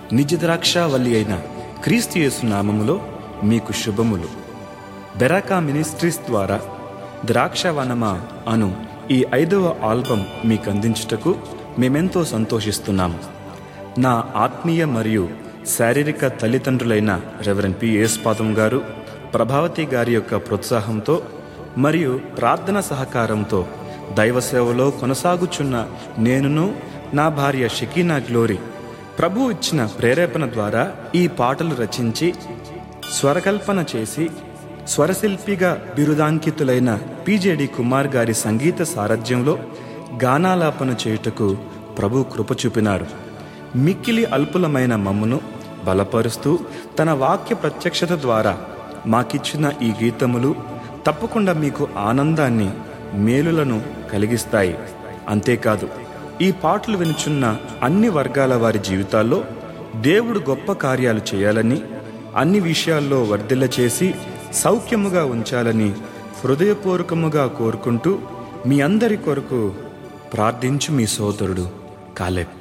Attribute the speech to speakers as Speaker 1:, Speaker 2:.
Speaker 1: నిజ ద్రాక్షావల్లి అయిన క్రీస్తు యేసు నామములో మీకు శుభములు బెరాకా మినిస్ట్రీస్ ద్వారా ద్రాక్షవనమా అను ఈ ఐదవ ఆల్బం మీకు అందించుటకు మేమెంతో సంతోషిస్తున్నాము నా ఆత్మీయ మరియు శారీరక తల్లిదండ్రులైన రెవరెండ్ పి యేసుపాదం గారు ప్రభావతి గారి యొక్క ప్రోత్సాహంతో మరియు ప్రార్థన సహకారంతో దైవ సేవలో కొనసాగుచున్న నేనును నా భార్య షకీనా గ్లోరీ ప్రభు ఇచ్చిన ప్రేరేపణ ద్వారా ఈ పాటలు రచించి స్వరకల్పన చేసి స్వరశిల్పిగా బిరుదాంకితులైన పిజేడి కుమార్ గారి సంగీత సారథ్యంలో గానాలాపన చేయుటకు ప్రభు కృప చూపినారు మిక్కిలి అల్పులమైన మమ్మును బలపరుస్తూ తన వాక్య ప్రత్యక్షత ద్వారా మాకిచ్చిన ఈ గీతములు తప్పకుండా మీకు ఆనందాన్ని మేలులను కలిగిస్తాయి అంతేకాదు ఈ పాటలు వినుచున్న అన్ని వర్గాల వారి జీవితాల్లో దేవుడు గొప్ప కార్యాలు చేయాలని అన్ని విషయాల్లో వర్ధిల్ల చేసి సౌఖ్యముగా ఉంచాలని హృదయపూర్వకముగా కోరుకుంటూ మీ అందరి కొరకు ప్రార్థించు మీ సోదరుడు కాలేబ్